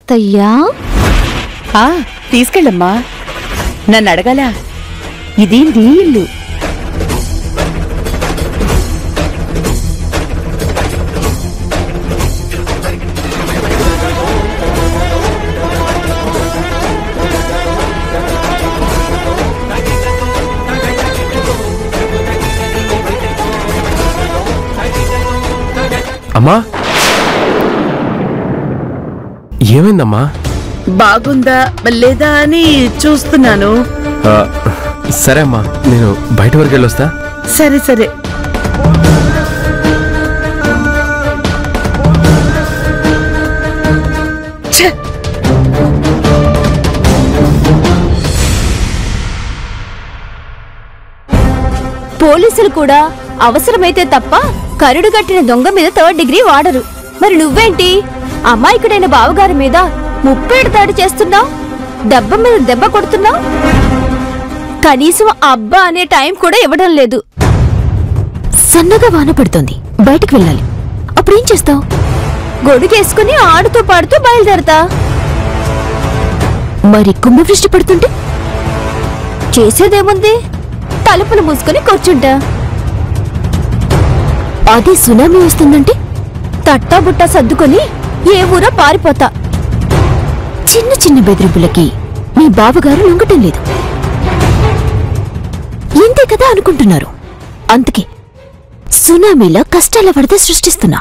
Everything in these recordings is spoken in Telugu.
అత్తయ్యా ఆ తీసుకెళ్ళమ్మా నన్ను అడగాలా ఇది నీ ఇల్లు అమ్మా ఏమైందమ్మా బాగుందా లేదా అని చూస్తున్నాను ఆ, సరే అమ్మా నేను బయట వరకు వెళ్ళొస్తా సరే సరే ఛ! పోలీసులు కూడా అవసరమైతే తప్ప కరుడు కట్టిన దొంగ మీద థర్డ్ డిగ్రీ వాడరు మరి నువ్వేంటి అమాయకుడైన బావగారి మీద ముప్పేడు దాడి చేస్తున్నావు దెబ్బ మీద దెబ్బ కొడుతున్నావు కనీసం అబ్బా అనే టైం కూడా ఇవ్వడం లేదు సన్నగా వాన పడుతోంది బయటికి వెళ్ళాలి అప్పుడేం చేస్తావు గొడుగేసుకుని ఆడుతూ పాడుతూ బయలుదేరతా మరి కుంభవృష్టి పడుతుంటే చేసేదేముంది తలుపులు మూసుకొని కూర్చుంటా అదే సునామీ వస్తుందంటే తట్టా బుట్టా సర్దుకొని ఏ ఊరో పారిపోతా చిన్న చిన్న బెదిరింపులకి మీ బావగారు లొంగటం లేదు ఇంతే కదా అనుకుంటున్నారు అందుకే సునామీలా కష్టాల వరద సృష్టిస్తున్నా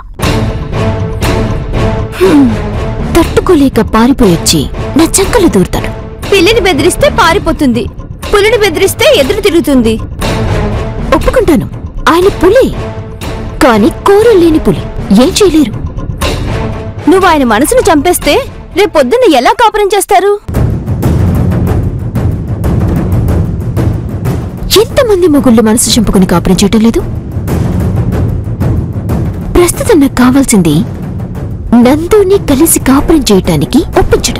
హ్మ్, తట్టుకోలేక పారిపోయొచ్చి నా చక్కలు దూరుతాడు పిల్లిని బెదిరిస్తే పారిపోతుంది పులిని బెదిరిస్తే ఎదురు తిరుగుతుంది ఒప్పుకుంటాను ఆయన పులి కాని కోరలు లేని పులి ఏం చేయలేరు నువ్వు ఆయన మనసును చంపేస్తే రేపొద్దున్న ఎలా కాపురం చేస్తారు ఎంతమంది మొగుళ్ళు మనసు చంపుకుని కాపురం చేయటం లేదు ప్రస్తుతం నాకు కావాల్సింది నందుని కలిసి కాపురం చేయటానికి ఒప్పించడం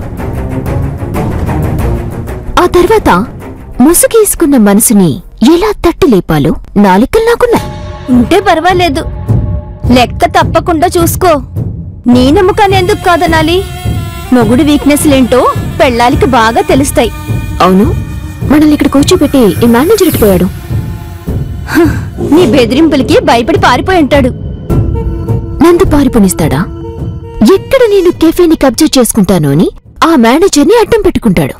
ఆ తర్వాత ముసుగేసుకున్న మనసుని ఎలా తట్టి లేపాలో నాలికలు నాకున్నాయి ఉంటే పర్వాలేదు లెక్క తప్పకుండా చూసుకో నీ నమ్మకాన్ని ఎందుకు కాదనాలి మొగుడు వీక్నెస్లేంటో పెళ్ళాలికి బాగా తెలుస్తాయి అవును మనల్ని ఇక్కడ కూర్చోబెట్టి ఈ మేనేజర్ ఎట్టుపోయాడు నీ బెదిరింపులకి భయపడి పారిపోయి ఉంటాడు నందు పారిపోనిస్తాడా ఎక్కడ నేను కెఫేని కబ్జా చేసుకుంటాను అని ఆ మేనేజర్ని అడ్డం పెట్టుకుంటాడు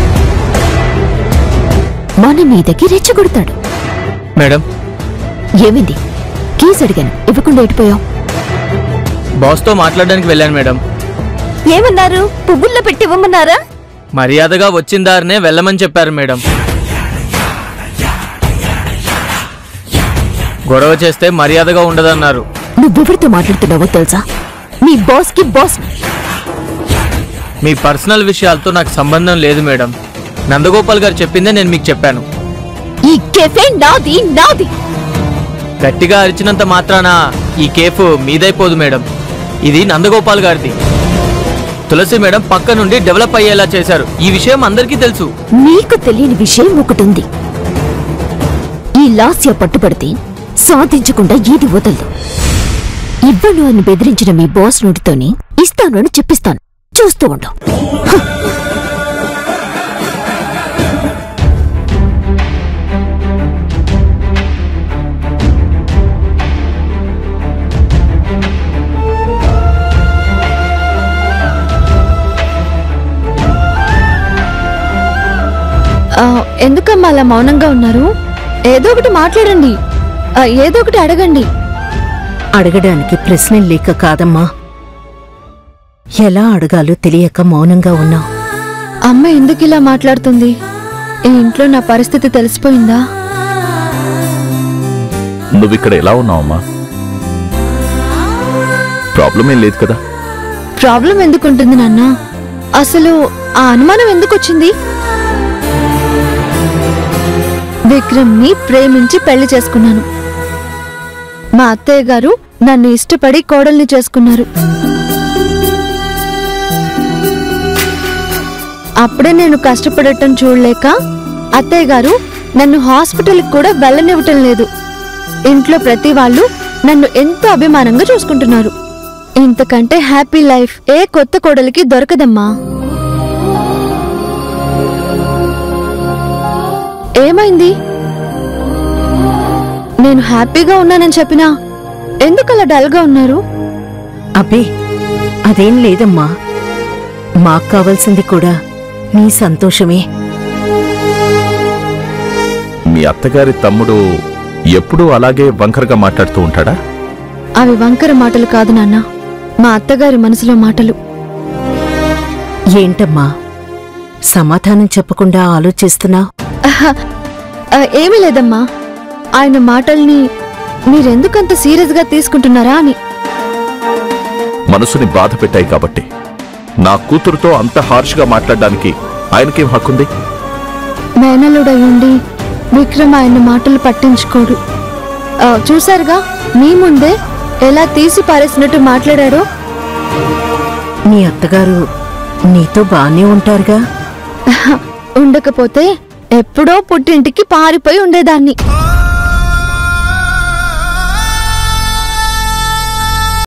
మన మీదకి రెచ్చగొడతాడు మేడం ఏమింది కీస్ అడిగాను ఇవ్వకుండా ఎడిపోయావు బాస్తో మాట్లాడడానికి వెళ్ళాను మేడం ఏమన్నారు పువ్వుల్లో పెట్టి ఇవ్వమన్నారా మర్యాదగా వచ్చిన దారినే వెళ్ళమని చెప్పారు మేడం గొడవ చేస్తే మర్యాదగా ఉండదన్నారు నువ్వెవరితో మాట్లాడుతున్నావో తెలుసా నీ బాస్ కి బాస్ మీ పర్సనల్ విషయాలతో నాకు సంబంధం లేదు మేడం నందగోపాల్ గారు చెప్పిందే నేను మీకు చెప్పాను ఈ కెఫే నాది నాది గట్టిగా అరిచినంత మాత్రాన ఈ కేఫ్ మీదైపోదు మేడం ఇది నందగోపాల్ గారిది తులసి మేడం పక్క నుండి డెవలప్ అయ్యేలా చేశారు ఈ విషయం అందరికీ తెలుసు నీకు తెలియని విషయం ఒకటుంది ఈ లాస్య పట్టుబడితే సాధించకుండా ఏది వదలదు ఇవ్వను అని బెదిరించిన మీ బాస్ నోటితోనే ఇస్తాను అని చెప్పిస్తాను చూస్తూ ఉండు ఎందుకమ్మా అలా మౌనంగా ఉన్నారు ఏదో ఒకటి మాట్లాడండి ఆ, ఏదో ఒకటి అడగండి అడగడానికి ప్రశ్నలు లేక కాదమ్మా ఎలా అడగాలో తెలియక మౌనంగా ఉన్నా అమ్మ ఎందుకు ఇలా మాట్లాడుతుంది ఈ ఇంట్లో నా పరిస్థితి తెలిసిపోయిందా నువ్విక్కడ ఎలా ఉన్నావమ్మా ప్రాబ్లం ఏం లేదు కదా ప్రాబ్లం ఎందుకు ఉంటుంది నాన్న అసలు ఆ అనుమానం ఎందుకు వచ్చింది విక్రమ్ని ప్రేమించి పెళ్లి చేసుకున్నాను మా అత్తయ్య గారు నన్ను ఇష్టపడి కోడల్ని చేసుకున్నారు అప్పుడే నేను కష్టపడటం చూడలేక అత్తయ్య గారు నన్ను హాస్పిటల్కి కూడా వెళ్ళనివ్వటం లేదు ఇంట్లో ప్రతి వాళ్ళు నన్ను ఎంతో అభిమానంగా చూసుకుంటున్నారు ఇంతకంటే హ్యాపీ లైఫ్ ఏ కొత్త కోడలికి దొరకదమ్మా ఏమైంది నేను హ్యాపీగా ఉన్నానని చెప్పినా ఎందుకలా డల్గా ఉన్నారు అబ్బే అదేం లేదమ్మా మాకు కావాల్సింది కూడా నీ సంతోషమే మీ అత్తగారి తమ్ముడు ఎప్పుడూ అలాగే వంకరగా మాట్లాడుతూ ఉంటాడా అవి వంకర మాటలు కాదు నాన్న మా అత్తగారి మనసులో మాటలు ఏంటమ్మా సమాధానం చెప్పకుండా ఆలోచిస్తున్నావు ఆహా, ఆ, ఏమీ లేదమ్మా ఆయన మాటల్ని మీరెందుకంత సీరియస్ గా తీసుకుంటున్నారా అని మనసుని బాధ పెట్టాయి కాబట్టి నా కూతురుతో అంత హార్ష్గా మాట్లాడడానికి ఆయనకేం హక్కుంది మేనలుడయుండి విక్రమ్ ఆయన మాటలు పట్టించుకోడు ఆ, చూశారుగా మీ ముందే ఎలా తీసి పారేసినట్టు మాట్లాడారో నీ అత్తగారు నీతో బానే ఉంటారుగా ఉండకపోతే ఎప్పుడో పుట్టింటికి పారిపోయి ఉండేదాన్ని